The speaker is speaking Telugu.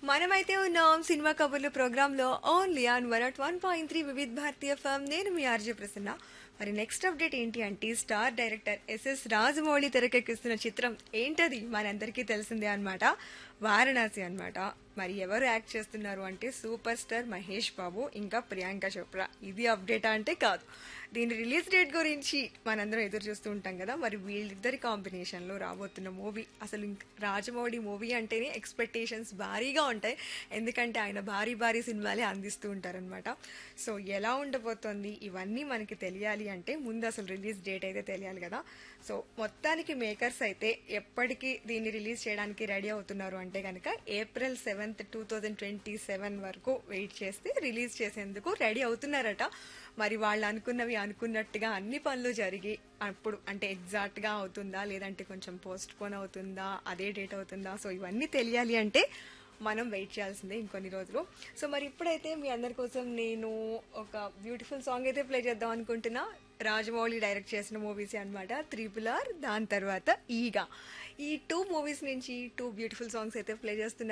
మనమైతే ఉన్నాం సినిమా కబుర్లు ప్రోగ్రామ్ లో only on one at one point three Vividh Bharati FM నేను మీ ఆర్జే ప్రసన్న మరి నెక్స్ట్ అప్డేట్ ఏంటి అంటే స్టార్ డైరెక్టర్ ఎస్ఎస్ రాజమౌళి తెరకెక్కిస్తున్న చిత్రం ఏంటది మనందరికీ తెలిసిందే అన్నమాట వారణాసి అన్నమాట మరి ఎవరు యాక్ట్ చేస్తున్నారు అంటే సూపర్ స్టార్ మహేష్ బాబు ఇంకా ప్రియాంక చోప్రా ఇది అప్డేట్ అంటే కాదు దీని రిలీజ్ డేట్ గురించి మనందరం ఎదురు చూస్తూ ఉంటాం కదా మరి వీళ్ళిద్దరి కాంబినేషన్లో రాబోతున్న మూవీ అసలు ఇంక రాజమౌళి మూవీ అంటేనే ఎక్స్పెక్టేషన్స్ భారీగా ఉంటాయి ఎందుకంటే ఆయన భారీ భారీ సినిమాలే అందిస్తూ ఉంటారనమాట సో ఎలా ఉండబోతోంది ఇవన్నీ మనకి తెలియాలి అంటే ముందు అసలు రిలీజ్ డేట్ అయితే తెలియాలి కదా సో మొత్తానికి మేకర్స్ అయితే ఎప్పటికీ దీన్ని రిలీజ్ చేయడానికి రెడీ అవుతున్నారు అంటే కనుక April seventh two thousand twenty seven వరకు వెయిట్ చేస్తే రిలీజ్ చేసేందుకు రెడీ అవుతున్నారట మరి వాళ్ళు అనుకున్నవి అనుకున్నట్టుగా అన్ని పనులు జరిగి అప్పుడు అంటే ఎగ్జాక్ట్గా అవుతుందా లేదంటే కొంచెం పోస్ట్ పోన్ అవుతుందా అదే డేట్ అవుతుందా సో ఇవన్నీ తెలియాలి అంటే మనం వెయిట్ చేయాల్సిందే ఇంకొన్ని రోజులు సో మరి ఇప్పుడైతే మీ అందరి కోసం నేను ఒక బ్యూటిఫుల్ సాంగ్ అయితే ప్లే చేద్దాం అనుకుంటున్నా రాజమౌళి డైరెక్ట్ చేసిన మూవీస్ అనమాట త్రిపుల్ ఆర్ దాని తర్వాత ఈగా ఈ టూ మూవీస్ నుంచి టూ బ్యూటిఫుల్ సాంగ్స్ అయితే ప్లే చేస్తున్నా